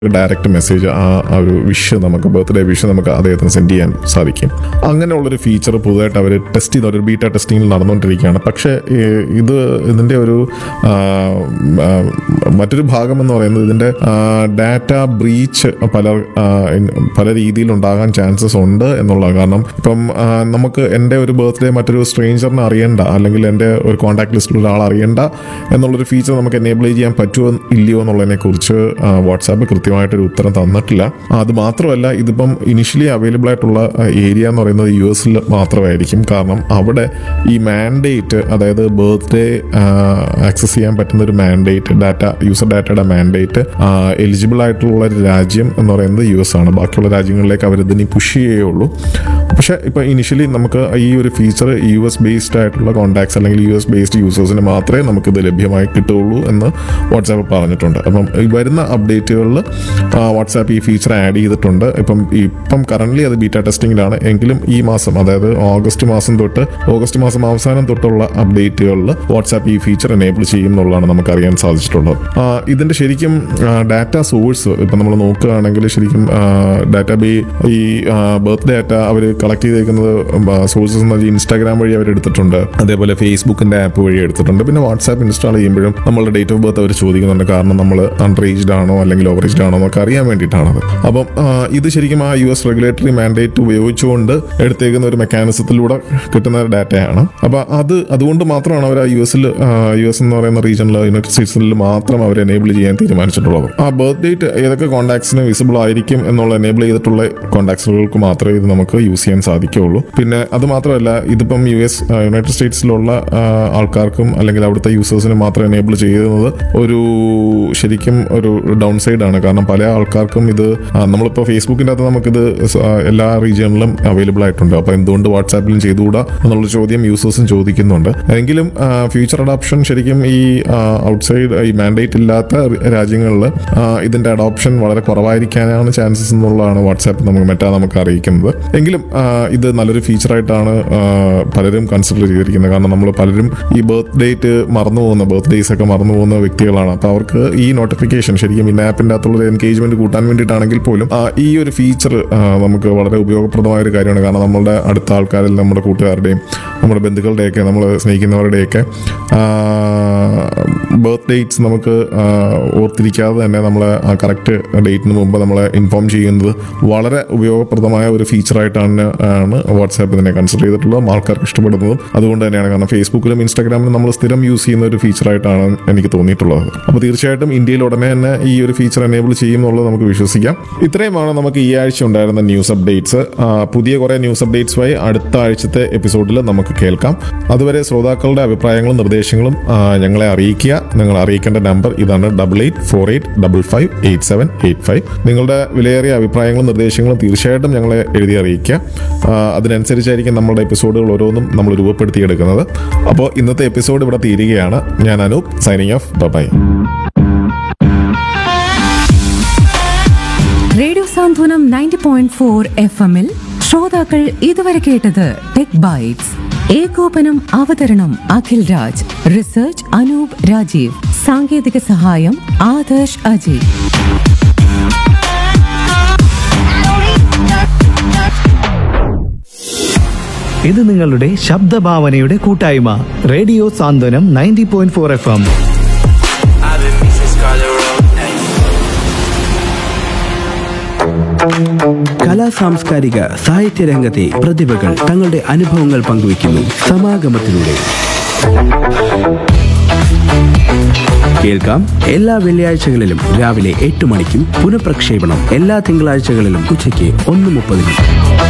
Direct message ആ ആ ഒരു വിഷ് നമുക്ക് ബർത്ത്ഡേ വിഷ് നമുക്ക് അദ്ദേഹത്തിന് സെൻഡ് ചെയ്യാൻ സാധിക്കും അങ്ങനെയുള്ളൊരു ഫീച്ചർ പുതുതായിട്ട് അവർ ടെസ്റ്റ് ചെയ്ത ഒരു ബീറ്റ ടെസ്റ്റിംഗിൽ നടന്നുകൊണ്ടിരിക്കുകയാണ് പക്ഷേ ഈ ഇത് ഇതിൻ്റെ ഒരു ആ, ആ, മറ്റൊരു ഭാഗം എന്ന് പറയുന്നത് ഇതിൻ്റെ ഡാറ്റ ബ്രീച്ച് പല ആ, ഇൻ- പല രീതിയിൽ ഉണ്ടാകാൻ ചാൻസസ് ഉണ്ട് എന്നുള്ളതാണ് കാരണം ഇപ്പം ആ, നമുക്ക് എൻ്റെ ഒരു ബർത്ത്ഡേ മറ്റൊരു സ്ട്രേഞ്ചറിനെ അറിയണ്ട അല്ലെങ്കിൽ എൻ്റെ ഒരു കോൺടാക്ട് ലിസ്റ്റിൽ ഒരാൾ അറിയണ്ട എന്നുള്ളൊരു ഫീച്ചർ നമുക്ക് എനേബിൾ ചെയ്യാൻ പറ്റുമോ ഇല്ലയോ എന്നുള്ളതിനെ കുറിച്ച് വാട്സാപ്പ് കൃത്യമായിട്ടൊരു ഉത്തരം തന്നിട്ടില്ല അത് മാത്രമല്ല ഇതിപ്പം ഇനിഷ്യലി അവൈലബിൾ ആയിട്ടുള്ള ഏരിയ എന്ന് പറയുന്നത് യു എസിൽ മാത്രമായിരിക്കും കാരണം അവിടെ ഈ മാൻഡേറ്റ് അതായത് ബർത്ത്ഡേ ആക്സസ് ചെയ്യാൻ പറ്റുന്ന ഒരു മാൻഡേറ്റ് ഡാറ്റ യൂസർ ഡാറ്റയുടെ മാൻഡേറ്റ് എലിജിബിൾ ആയിട്ടുള്ള ഒരു രാജ്യം എന്ന് പറയുന്നത് യു എസ് ആണ് ബാക്കിയുള്ള രാജ്യങ്ങളിലേക്ക് അവർ ഇതിനി പുഷ് ചെയ്യുകയുള്ളൂ പക്ഷേ ഇപ്പോൾ ഇനിഷ്യലി നമുക്ക് ഈ ഒരു ഫീച്ചർ യു എസ് ബേസ്ഡ് ആയിട്ടുള്ള കോൺടാക്ട്സ് അല്ലെങ്കിൽ യു എസ് ബേസ്ഡ് യൂസേഴ്സിന് മാത്രമേ നമുക്കിത് ലഭ്യമായി കിട്ടുകയുള്ളൂ എന്ന് വാട്സാപ്പ് പറഞ്ഞിട്ടുണ്ട് അപ്പം ഈ വരുന്ന അപ്ഡേറ്റുകളിൽ വാട്സാപ്പ് ഈ ഫീച്ചർ ആഡ് ചെയ്തിട്ടുണ്ട് ഇപ്പം ഇപ്പം കറൻ്റ്ലി അത് ബീറ്റ ടെസ്റ്റിംഗിലാണ് എങ്കിലും ഈ മാസം അതായത് ഓഗസ്റ്റ് മാസം തൊട്ട് ഓഗസ്റ്റ് മാസം അവസാനം തൊട്ടുള്ള അപ്ഡേറ്റുകളിൽ വാട്സാപ്പ് ഈ ഫീച്ചർ എനേബിൾ ചെയ്യും എന്നുള്ളതാണ് നമുക്ക് അറിയാൻ സാധിച്ചിട്ടുള്ളത് ആ, ഇതിന്റെ ശരിക്കും ഡാറ്റ സോഴ്സ് ഇപ്പം നമ്മൾ നോക്കുകയാണെങ്കിൽ ശരിക്കും ഡാറ്റ ബേ ഈ ബർത്ത് ഡാറ്റ അവർ കളക്ട് ചെയ്തേക്കുന്നത് സോഴ്സസ് എന്ന് പറഞ്ഞാൽ ഇൻസ്റ്റാഗ്രാം വഴി അവർ എടുത്തിട്ടുണ്ട് അതേപോലെ ഫേസ്ബുക്കിന്റെ ആപ്പ് വഴി എടുത്തിട്ടുണ്ട് പിന്നെ വാട്സാപ്പ് ഇൻസ്റ്റാൾ ചെയ്യുമ്പോഴും നമ്മളുടെ ഡേറ്റ് ഓഫ് ബർത്ത് അവർ ചോദിക്കുന്നുണ്ട് കാരണം നമ്മൾ അൺറേജ്ഡ് ആണോ അല്ലെങ്കിൽ ഓവറേജ്ഡ് ആണോ എന്നൊക്കെ അറിയാൻ വേണ്ടിയിട്ടാണത് അപ്പം ആ, ഇത് ശരിക്കും ആ യു എസ് റെഗുലേറ്ററി മാൻഡേറ്റ് ഉപയോഗിച്ചുകൊണ്ട് എടുത്തേക്കുന്ന ഒരു മെക്കാനിസത്തിലൂടെ കിട്ടുന്ന ഡാറ്റയാണ് അപ്പോൾ അത് അതുകൊണ്ട് മാത്രമാണ് അവർ ആ യു എസിൽ യു എസ് എന്ന് പറയുന്ന റീജിയനിൽ യുണൈറ്റഡ് സ്റ്റേറ്റ്സിൽ മാത്രം അവർ എനേബിൾ ചെയ്യാൻ തീരുമാനിച്ചിട്ടുള്ളത് ആ ബർത്ത് ഡേറ്റ് ഏതൊക്കെ കോൺടാക്ട്സിന് വിസിബിൾ ആയിരിക്കും എന്നുള്ള എനേബിൾ ചെയ്തിട്ടുള്ള കോൺടാക്ട്സുകൾക്ക് മാത്രമേ ഇത് നമുക്ക് യൂസ് ചെയ്യാൻ സാധിക്കുകയുള്ളൂ പിന്നെ അത് മാത്രമല്ല ഇതിപ്പം യു എസ് യുണൈറ്റഡ് സ്റ്റേറ്റ്സിലുള്ള ആ, ആൾക്കാർക്കും അല്ലെങ്കിൽ അവിടുത്തെ യൂസേഴ്സിന് മാത്രം എനേബിൾ ചെയ്യുന്നത് ഒരു ശരിക്കും ഒരു ഡൗൺ സൈഡ് ആണ് കാരണം പല ആൾക്കാർക്കും ഇത് ആ, നമ്മളിപ്പോൾ ഫേസ്ബുക്കിൻ്റെ അകത്ത് നമുക്കിത് സ- ആ, എല്ലാ റീജിയണിലും അവൈലബിൾ ആയിട്ടുണ്ട് അപ്പോൾ എന്തുകൊണ്ട് വാട്സാപ്പിലും ചെയ്തുകൂടാ എന്നുള്ള ചോദ്യം യൂസേഴ്സും ചോദിക്കുന്നുണ്ട് എങ്കിലും ഫ്യൂച്ചർ അഡോപ്ഷൻ ശരിക്കും ഈ ഔട്ട്സൈഡ് ഈ മാൻഡേറ്റ് ഇല്ലാത്ത രാജ്യങ്ങളിൽ ഇതിന്റെ അഡോപ്ഷൻ വളരെ കുറവായിരിക്കാനാണ് ചാൻസസ് എന്നുള്ളതാണ് വാട്സാപ്പ് നമുക്ക് മെറ്റാ നമുക്ക് അറിയിക്കുന്നത് എങ്കിലും ആ, ഇത് നല്ലൊരു ഫീച്ചറായിട്ടാണ് പലരും കൺസിഡർ ചെയ്തിരിക്കുന്നത് കാരണം നമ്മൾ പലരും ഈ ബർത്ത് ഡേറ്റ് മറന്നു പോകുന്ന ബർത്ത് ഡേയ്സ് ഒക്കെ മറന്നു പോകുന്ന വ്യക്തികളാണ് അപ്പോൾ അവർക്ക് ഈ നോട്ടിഫിക്കേഷൻ ശരിക്കും ഈ ആപ്പിന്റെ അകത്തുള്ള എൻഗേജ്മെന്റ് കൂട്ടാൻ വേണ്ടിയിട്ടാണെങ്കിൽ പോലും ആ, ഈ ഒരു ഫീച്ചർ നമുക്ക് വളരെ ഉപയോഗപ്രദമായ ഒരു കാര്യമാണ് കാരണം നമ്മളുടെ അടുത്ത ആൾക്കാരിൽ നമ്മുടെ കൂട്ടുകാരുടെയും നമ്മുടെ ബന്ധുക്കളുടെയൊക്കെ നമ്മൾ സ്നേഹിക്കുന്നവരുടെയൊക്കെ ബർത്ത് ഡേറ്റ്സ് നമുക്ക് ആ, ഓർത്തിരിക്കാതെ തന്നെ നമ്മളെ ആ കറക്റ്റ് ഡേറ്റിന് മുമ്പ് നമ്മളെ ഇൻഫോം ചെയ്യുന്നത് വളരെ ഉപയോഗപ്രദമായ ഒരു ഫീച്ചറായിട്ടാണ് ആണ് വാട്സാപ്പ് ഇതിനെ കൺസിഡർ ചെയ്തിട്ടുള്ളത് ആൾക്കാർക്ക് ഇഷ്ടപ്പെടുന്നതും അതുകൊണ്ട് തന്നെയാണ് കാരണം ഫേസ്ബുക്കിലും ഇൻസ്റ്റാഗ്രാമിലും നമ്മൾ സ്ഥിരം യൂസ് ചെയ്യുന്ന ഒരു ഫീച്ചറായിട്ടാണ് എനിക്ക് തോന്നിയിട്ടുള്ളത് അപ്പോൾ തീർച്ചയായിട്ടും ഇന്ത്യയിൽ ഉടനെ തന്നെ ഈ ഒരു ഫീച്ചർ എനേബിൾ ചെയ്യും എന്നുള്ളത് നമുക്ക് വിശ്വസിക്കാം ഇത്രയുമാണ് നമുക്ക് ഈ ആഴ്ച ഉണ്ടായിരുന്ന ന്യൂസ് അപ്ഡേറ്റ്സ് പുതിയ കുറേ ന്യൂസ് അപ്ഡേറ്റ്സുമായി അടുത്ത ആഴ്ചത്തെ എപ്പിസോഡിൽ നമുക്ക് കേൾക്കാം അതുവരെ ശ്രോതാക്കളുടെ അഭിപ്രായങ്ങളും നിർദ്ദേശങ്ങളും ആ, ഞങ്ങളെ അറിയിക്കുക നിങ്ങൾ അറിയിക്കേണ്ട നമ്പർ ഇതാണ് double eight four eight double five eight seven eight five നിങ്ങളുടെ വിലയേറിയ അഭിപ്രായങ്ങളും നിർദ്ദേശങ്ങളും തീർച്ചയായിട്ടും ഞങ്ങളെ എഴുതി അറിയിക്കുക ആ, അതിനനുസരിച്ചായിരിക്കും നമ്മുടെ എപ്പിസോഡുകൾ ഓരോന്നും നമ്മൾ രൂപപ്പെടുത്തിയെടുക്കുന്നത് അപ്പോൾ ഇന്നത്തെ എപ്പിസോഡ് ഇവിടെ തീരുകയാണ് ഞാൻ Anoop signing off by radio Santhwanam ninety point four F എമ്മിൽ ശ്രോതാക്കൾ ഇതുവരെ കേട്ടത് ടെക് ബൈറ്റ്സ് ഏകോപനം അവതരണം അഖിൽ രാജ് റിസർച്ച് അനൂപ് രാജീവ് സാങ്കേതിക സഹായം ആദർശ് അജയ് ഇത് നിങ്ങളുടെ ശബ്ദഭാവനയുടെ കൂട്ടായ്മ radio Santhwanam ninety point four F M I've been missing Scarlet Road. Hey. കലാ സാംസ്കാരിക സാഹിത്യ രംഗത്തെ പ്രതിഭകൾ തങ്ങളുടെ അനുഭവങ്ങൾ പങ്കുവയ്ക്കുന്നു സമാഗമത്തിലൂടെ കേൾക്കാം എല്ലാ വെള്ളിയാഴ്ചകളിലും രാവിലെ എട്ട് മണിക്കും പുനഃപ്രക്ഷേപണം എല്ലാ തിങ്കളാഴ്ചകളിലും ഉച്ചയ്ക്ക് ഒന്ന് മുപ്പതിനും